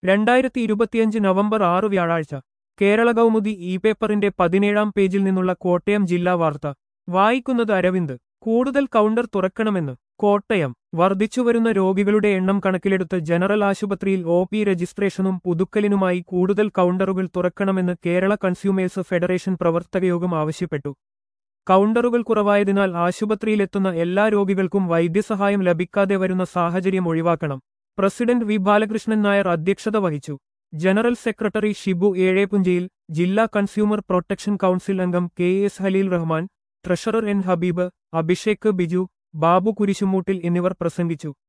രണ്ടായിരത്തി ഇരുപത്തിയഞ്ച് നവംബർ ആറ് വ്യാഴാഴ്ച കേരള കൗമുദി ഇ പേപ്പറിന്റെ പതിനേഴാം പേജിൽ നിന്നുള്ള കോട്ടയം ജില്ലാ വാർത്ത വായിക്കുന്നത് അരവിന്ദ് കൂടുതൽ കൗണ്ടർ തുറക്കണമെന്ന് കോട്ടയം വർദ്ധിച്ചുവരുന്ന രോഗികളുടെ എണ്ണം കണക്കിലെടുത്ത് ജനറൽ ആശുപത്രിയിൽ ഒ പി രജിസ്ട്രേഷനും പുതുക്കലിനുമായി കൂടുതൽ കൗണ്ടറുകൾ തുറക്കണമെന്ന് കേരള കൺസ്യൂമേഴ്സ് ഫെഡറേഷൻ പ്രവർത്തകയോഗം ആവശ്യപ്പെട്ടു കൗണ്ടറുകൾ കുറവായതിനാൽ ആശുപത്രിയിലെത്തുന്ന എല്ലാ രോഗികൾക്കും വൈദ്യസഹായം ലഭിക്കാതെ വരുന്ന സാഹചര്യം ഒഴിവാക്കണം പ്രസിഡന്റ് വി ബാലകൃഷ്ണൻ നായർ അധ്യക്ഷത വഹിച്ചു ജനറൽ സെക്രട്ടറി ഷിബു ഏഴേപുഞ്ചയിൽ ജില്ലാ കൺസ്യൂമർ പ്രൊട്ടക്ഷൻ കൗൺസിൽ അംഗം K S Haleel Rahman treasurer N Habeeb Abhishek Biju Babu Kurisumoottil എന്നിവർ പ്രസംഗിച്ചു